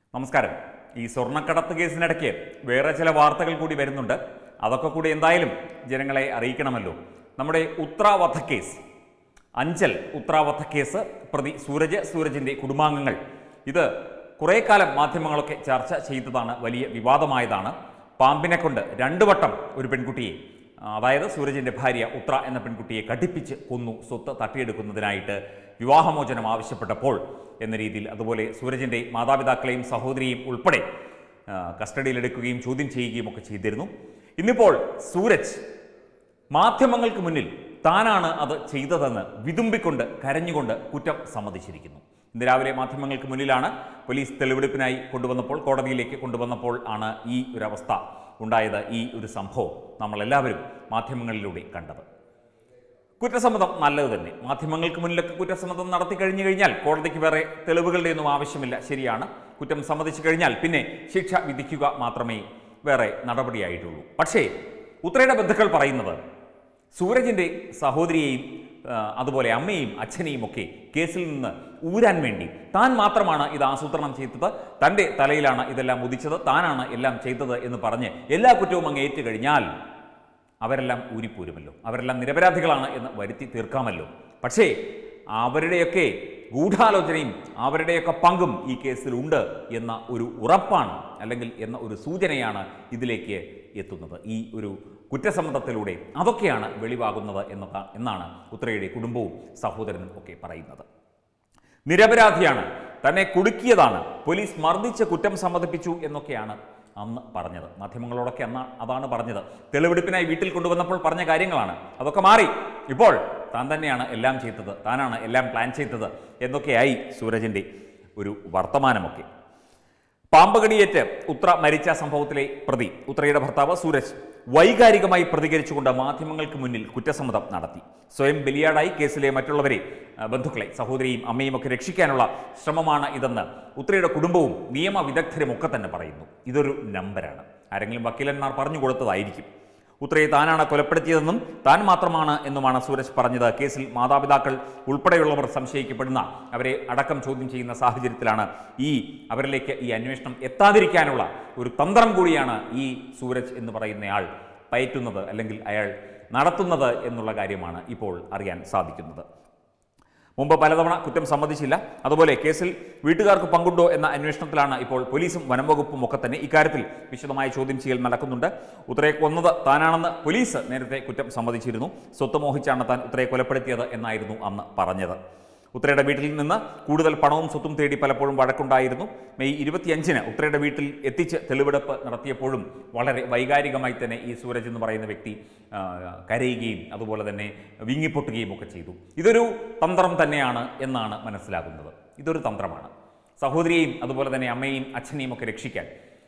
നമസ്കാരം ഈ സ്വർണ്ണക്കടത്ത് കേസിനിടയ്ക്ക് വേറെ ചില വാർത്തകൾ കൂടി വരുന്നുണ്ട് അതൊക്കെ കൂടി എന്തായാലും ജനങ്ങളെ അറിയിക്കണമല്ലോ നമ്മുടെ ഉത്ര വധക്കേസ് അഞ്ചൽ ഉത്ര വധക്കേസ് പ്രതി സൂരജ് സൂരജിന്റെ കുടുംബാംഗങ്ങൾ ഇത് കുറേ കാലം മാധ്യമങ്ങളൊക്കെ ചർച്ച ചെയ്തതാണ് വലിയ വിവാദമായതാണ് പാമ്പിനെ കൊണ്ട് രണ്ടു വട്ടം ഒരു പെൺകുട്ടിയെ ആ, അതായത് സൂരജിന്റെ ഭാര്യ ഉത്ര എന്ന പെൺകുട്ടിയെ കടിപ്പിച്ച് കൊന്നു സ്വത്ത് തട്ടിയെടുക്കുന്നതിനായിട്ട് വിവാഹമോചനം ആവശ്യപ്പെട്ടപ്പോൾ എന്ന രീതിയിൽ അതുപോലെ സൂരജിന്റെ മാതാപിതാക്കളെയും സഹോദരിയെയും ഉൾപ്പെടെ ആ, കസ്റ്റഡിയിലെടുക്കുകയും ചോദ്യം ചെയ്യുകയും ഒക്കെ ചെയ്തിരുന്നു ഇന്നിപ്പോൾ സൂരജ് മാധ്യമങ്ങൾക്ക് മുന്നിൽ താനാണ് അത് ചെയ്തതെന്ന് വിതുമ്പിക്കൊണ്ട് കരഞ്ഞുകൊണ്ട് കുറ്റം സമ്മതിച്ചിരിക്കുന്നു ഇന്ന് രാവിലെ മാധ്യമങ്ങൾക്ക് മുന്നിലാണ് പോലീസ് തെളിവെടുപ്പിനായി കൊണ്ടുവന്നപ്പോൾ കോടതിയിലേക്ക് കൊണ്ടുവന്നപ്പോൾ ആണ് ഈ ഒരു അവസ്ഥ ഉണ്ടായത് ഈ ഒരു സംഭവം നമ്മളെല്ലാവരും മാധ്യമങ്ങളിലൂടെ കണ്ടത് കുറ്റസമ്മതം നല്ലത് തന്നെ മാധ്യമങ്ങൾക്ക് മുന്നിലൊക്കെ കുറ്റസമ്മതം നടത്തി കഴിഞ്ഞു കഴിഞ്ഞാൽ കോടതിക്ക് വേറെ തെളിവുകളുടെ ഒന്നും ആവശ്യമില്ല ശരിയാണ് കുറ്റം സമ്മതിച്ചു കഴിഞ്ഞാൽ പിന്നെ ശിക്ഷ വിധിക്കുക മാത്രമേ വേറെ നടപടിയായിട്ടുള്ളൂ പക്ഷേ ഉത്രയുടെ ബന്ധുക്കൾ പറയുന്നത് സൂരജിൻ്റെ സഹോദരിയെയും ആ, അതുപോലെ അമ്മയെയും അച്ഛനെയും ഒക്കെ കേസിൽ നിന്ന് ഊരാൻ വേണ്ടി താൻ മാത്രമാണ് ഇത് ആസൂത്രണം ചെയ്തത് തൻ്റെ തലയിലാണ് ഇതെല്ലാം ഉദിച്ചത് താനാണ് എല്ലാം ചെയ്തത് എന്ന് പറഞ്ഞ് എല്ലാ കുറ്റവും അങ്ങ് ഏറ്റു കഴിഞ്ഞാൽ അവരെല്ലാം ഊരിപ്പോരുമല്ലോ അവരെല്ലാം നിരപരാധികളാണ് എന്ന് വരുത്തി തീർക്കാമല്ലോ പക്ഷേ അവരുടെയൊക്കെ ഗൂഢാലോചനയും അവരുടെയൊക്കെ പങ്കും ഈ കേസിലുണ്ട് എന്ന ഒരു ഉറപ്പാണ് അല്ലെങ്കിൽ എന്ന ഒരു സൂചനയാണ് ഇതിലേക്ക് എത്തുന്നത് ഈ ഒരു കുറ്റസമ്മതത്തിലൂടെ അതൊക്കെയാണ് വെളിവാകുന്നത് എന്നത എന്നാണ് ഉത്രയുടെ കുടുംബവും സഹോദരനും ഒക്കെ പറയുന്നത് നിരപരാധിയാണ് തന്നെ കുടുക്കിയതാണ് പോലീസ് മർദ്ദിച്ച് കുറ്റം സമ്മതിപ്പിച്ചു എന്നൊക്കെയാണ് അന്ന് പറഞ്ഞത് മാധ്യമങ്ങളോടൊക്കെ അന്ന് അതാണ് പറഞ്ഞത് തെളിവെടുപ്പിനായി വീട്ടിൽ കൊണ്ടുവന്നപ്പോൾ പറഞ്ഞ കാര്യങ്ങളാണ് അതൊക്കെ മാറി ഇപ്പോൾ താൻ തന്നെയാണ് എല്ലാം ചെയ്തത് താനാണ് എല്ലാം പ്ലാൻ ചെയ്തത് എന്നൊക്കെയായി സൂരജിൻ്റെ ഒരു വർത്തമാനമൊക്കെ പാമ്പകടിയേറ്റ് ഉത്ര മരിച്ച സംഭവത്തിലെ പ്രതി ഉത്രയുടെ ഭർത്താവ് സൂരജ് വൈകാരികമായി പ്രതികരിച്ചുകൊണ്ട് മാധ്യമങ്ങൾക്ക് മുന്നിൽ കുറ്റസമ്മതം നടത്തി സ്വയം ബലിയാടായി കേസിലെ മറ്റുള്ളവരെ ആ, ബന്ധുക്കളെ സഹോദരിയും അമ്മയും ഒക്കെ രക്ഷിക്കാനുള്ള ശ്രമമാണ് ഇതെന്ന് ഉത്രയുടെ കുടുംബവും നിയമ വിദഗ്ധരും ഒക്കെ തന്നെ പറയുന്നു ഇതൊരു നമ്പരാണ് ആരെങ്കിലും വക്കീലന്മാർ പറഞ്ഞു കൊടുത്തതായിരിക്കും ഉത്രയെ താനാണ് കൊലപ്പെടുത്തിയതെന്നും താൻ മാത്രമാണ് എന്നുമാണ് സൂരജ് പറഞ്ഞത് കേസിൽ മാതാപിതാക്കൾ ഉൾപ്പെടെയുള്ളവർ സംശയിക്കപ്പെടുന്ന അവരെ അടക്കം ചോദ്യം ചെയ്യുന്ന സാഹചര്യത്തിലാണ് ഈ അവരിലേക്ക് ഈ അന്വേഷണം എത്താതിരിക്കാനുള്ള ഒരു തന്ത്രം കൂടിയാണ് ഈ സൂരജ് എന്ന് പറയുന്നയാൾ പയറ്റുന്നത് അല്ലെങ്കിൽ അയാൾ നടത്തുന്നത് എന്നുള്ള കാര്യമാണ് ഇപ്പോൾ അറിയാൻ സാധിക്കുന്നത് മുമ്പ് പലതവണ കുറ്റം സമ്മതിച്ചില്ല അതുപോലെ കേസിൽ വീട്ടുകാർക്ക് പങ്കുണ്ടോ എന്ന അന്വേഷണത്തിലാണ് ഇപ്പോൾ പോലീസും വനംവകുപ്പും ഒക്കെ തന്നെ ഇക്കാര്യത്തിൽ വിശദമായ ചോദ്യം ചെയ്യൽ നടക്കുന്നുണ്ട് ഉത്തരയെ കൊന്നത് താനാണെന്ന് പോലീസ് നേരത്തെ കുറ്റം സമ്മതിച്ചിരുന്നു സ്വത്ത് മോഹിച്ചാണ് താൻ ഉത്തരയെ കൊലപ്പെടുത്തിയത് എന്നായിരുന്നു അന്ന് പറഞ്ഞത് ഉത്തരയുടെ വീട്ടിൽ നിന്ന് കൂടുതൽ പണവും സ്വത്തും തേടി പലപ്പോഴും വഴക്കുണ്ടായിരുന്നു മെയ് ഇരുപത്തിയഞ്ചിന് ഉത്തരയുടെ വീട്ടിൽ എത്തിച്ച് തെളിവെടുപ്പ് നടത്തിയപ്പോഴും വളരെ വൈകാരികമായി തന്നെ ഈ സൂരജ് എന്ന് പറയുന്ന വ്യക്തി ആ, കരയുകയും അതുപോലെ തന്നെ വിങ്ങിപ്പൊട്ടുകയും ഒക്കെ ചെയ്തു ഇതൊരു തന്ത്രം തന്നെയാണ് എന്നാണ് മനസ്സിലാകുന്നത് ഇതൊരു തന്ത്രമാണ് സഹോദരിയെയും അതുപോലെ തന്നെ അമ്മയെയും അച്ഛനെയും ഒക്കെ രക്ഷിക്കാൻ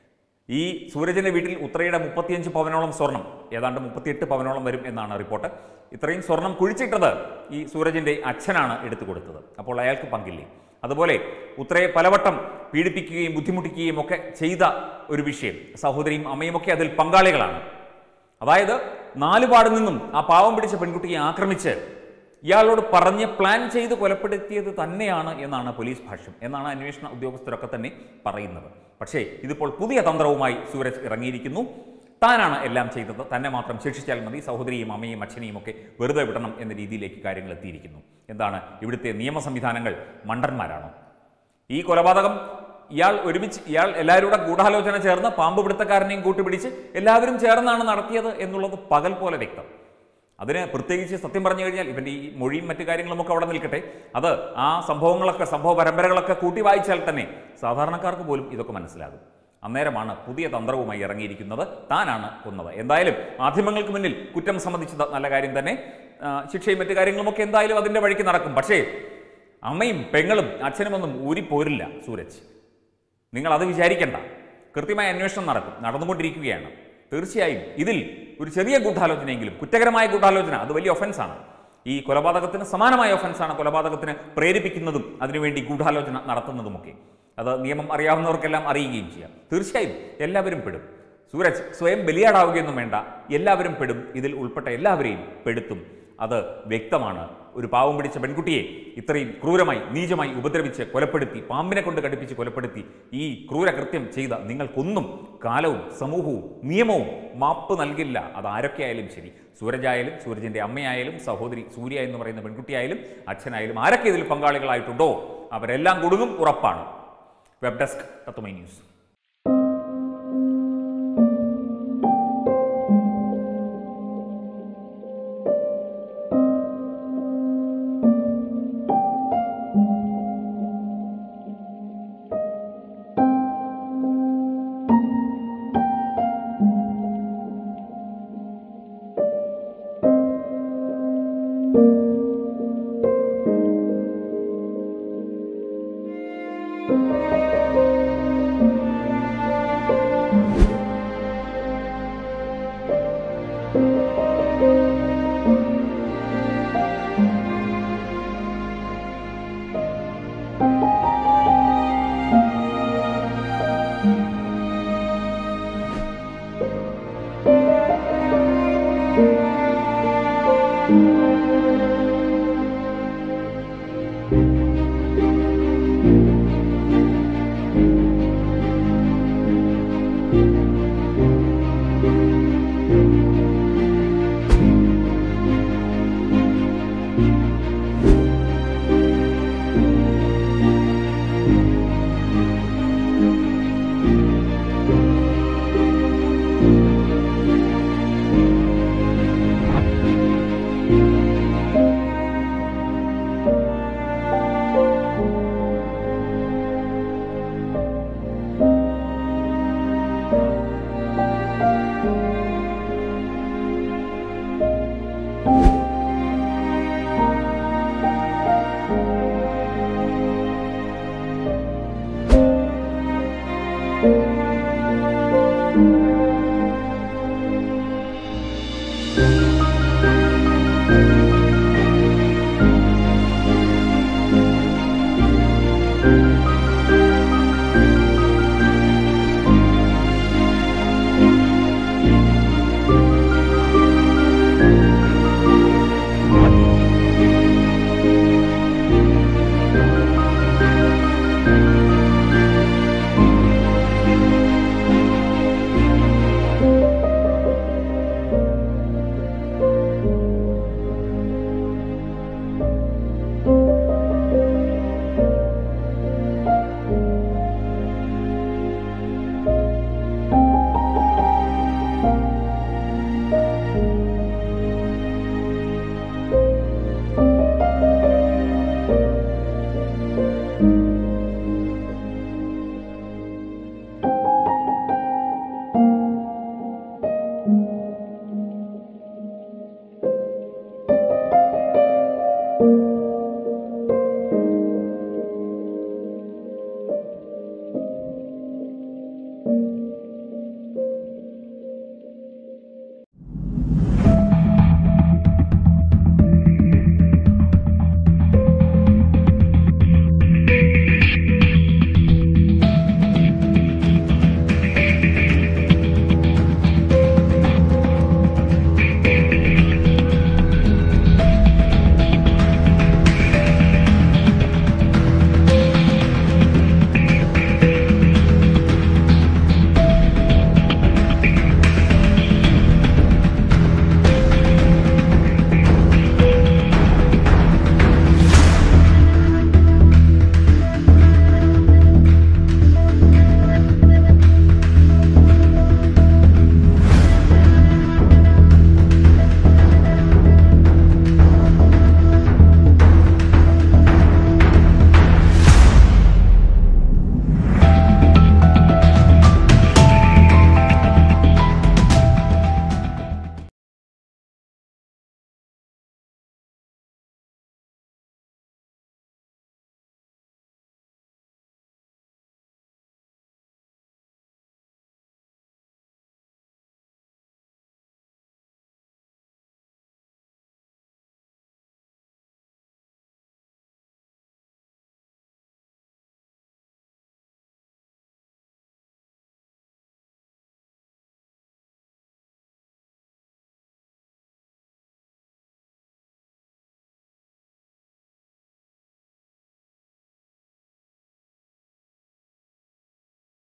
ഈ സൂരജിന്റെ വീട്ടിൽ ഉത്രയുടെ മുപ്പത്തിയഞ്ച് പവനോളം സ്വർണം ഏതാണ്ട് മുപ്പത്തിയെട്ട് പവനോളം വരും എന്നാണ് റിപ്പോർട്ട് ഇത്രയും സ്വർണം കുഴിച്ചിട്ടത് ഈ സൂരജിന്റെ അച്ഛനാണ് എടുത്തു കൊടുത്തത് അപ്പോൾ അയാൾക്ക് പങ്കില്ലേ അതുപോലെ ഉത്രയെ പലവട്ടം പീഡിപ്പിക്കുകയും ബുദ്ധിമുട്ടിക്കുകയും ഒക്കെ ചെയ്ത ഒരു വിഷയം സഹോദരിയും അമ്മയും ഒക്കെ അതിൽ പങ്കാളികളാണ് അതായത് നാലുപാട് നിന്നും ആ പാവം പിടിച്ച പെൺകുട്ടിയെ ആക്രമിച്ച് ഇയാളോട് പറഞ്ഞ് പ്ലാൻ ചെയ്ത് കൊലപ്പെടുത്തിയത് തന്നെയാണ് എന്നാണ് പോലീസ് ഭാഷ്യം എന്നാണ് അന്വേഷണ ഉദ്യോഗസ്ഥരൊക്കെ തന്നെ പറയുന്നത് പക്ഷേ ഇതിപ്പോൾ പുതിയ തന്ത്രവുമായി സൂരജ് ഇറങ്ങിയിരിക്കുന്നു താനാണ് എല്ലാം ചെയ്തത് തന്നെ മാത്രം ശിക്ഷിച്ചാൽ മതി സഹോദരിയും അമ്മയും അച്ഛനെയും ഒക്കെ വെറുതെ വിടണം എന്ന രീതിയിലേക്ക് കാര്യങ്ങൾ എത്തിയിരിക്കുന്നു എന്താണ് ഇവിടുത്തെ നിയമ സംവിധാനങ്ങൾ മണ്ടന്മാരാണോ ഈ കൊലപാതകം ഇയാൾ ഒരുമിച്ച് ഇയാൾ എല്ലാവരും കൂടെ ഗൂഢാലോചന ചേർന്ന് പാമ്പ് പിടുത്തക്കാരനെയും കൂട്ടുപിടിച്ച് എല്ലാവരും ചേർന്നാണ് നടത്തിയത് എന്നുള്ളത് പകൽ പോലെ വ്യക്തം അതിന് പ്രത്യേകിച്ച് സത്യം പറഞ്ഞു കഴിഞ്ഞാൽ ഇവൻ്റെ ഈ മൊഴിയും മറ്റു കാര്യങ്ങളും ഒക്കെ അവിടെ നിൽക്കട്ടെ അത് ആ സംഭവങ്ങളൊക്കെ സംഭവ പരമ്പരകളൊക്കെ കൂട്ടി വായിച്ചാൽ തന്നെ സാധാരണക്കാർക്ക് പോലും ഇതൊക്കെ മനസ്സിലാകും അന്നേരമാണ് പുതിയ തന്ത്രവുമായി ഇറങ്ങിയിരിക്കുന്നത് താനാണ് കൊന്നത് എന്തായാലും മാധ്യമങ്ങൾക്ക് മുന്നിൽ കുറ്റം സംബന്ധിച്ചത് നല്ല കാര്യം തന്നെ ആ, ശിക്ഷയും മറ്റു കാര്യങ്ങളുമൊക്കെ എന്തായാലും അതിൻ്റെ വഴിക്ക് നടക്കും പക്ഷേ അമ്മയും പെങ്ങളും അച്ഛനുമൊന്നും ഊരിപ്പോരില്ല സൂരജ് നിങ്ങൾ അത് വിചാരിക്കണ്ട കൃത്യമായ അന്വേഷണം നടക്കും നടന്നുകൊണ്ടിരിക്കുകയാണ് തീർച്ചയായും ഇതിൽ ഒരു ചെറിയ ഗൂഢാലോചനയെങ്കിലും കുറ്റകരമായ ഗൂഢാലോചന അത് വലിയ ഒഫൻസാണ് ഈ കൊലപാതകത്തിന് സമാനമായ ഒഫൻസാണ് കൊലപാതകത്തിന് പ്രേരിപ്പിക്കുന്നതും അതിനുവേണ്ടി ഗൂഢാലോചന നടത്തുന്നതുമൊക്കെ അത് നിയമം അറിയാവുന്നവർക്കെല്ലാം അറിയുകയും ചെയ്യാം തീർച്ചയായും എല്ലാവരും പെടും സൂരജ് സ്വയം ബലിയാടാവുകയൊന്നും വേണ്ട എല്ലാവരും പെടും ഇതിൽ ഉൾപ്പെട്ട എല്ലാവരെയും പെടുത്തും അത് വ്യക്തമാണ് ഒരു പാവം പിടിച്ച പെൺകുട്ടിയെ ഇത്രയും ക്രൂരമായി നീചമായി ഉപദ്രവിച്ച് കൊലപ്പെടുത്തി പാമ്പിനെ കൊണ്ട് കടിപ്പിച്ച് കൊലപ്പെടുത്തി ഈ ക്രൂരകൃത്യം ചെയ്ത നിങ്ങൾക്കൊന്നും കാലവും സമൂഹവും നിയമവും മാപ്പ് നൽകില്ല അത് ആരൊക്കെയായാലും ശരി സൂരജായാലും സൂരജിൻ്റെ അമ്മയായാലും സഹോദരി സൂര്യ എന്ന് പറയുന്ന പെൺകുട്ടിയായാലും അച്ഛനായാലും ആരൊക്കെ ഇതിൽ പങ്കാളികളായിട്ടുണ്ടോ അവരെല്ലാം കൊടുങ്ങും ഉറപ്പാണ് വെബ് ഡെസ്ക് തത്വമൈ ന്യൂസ്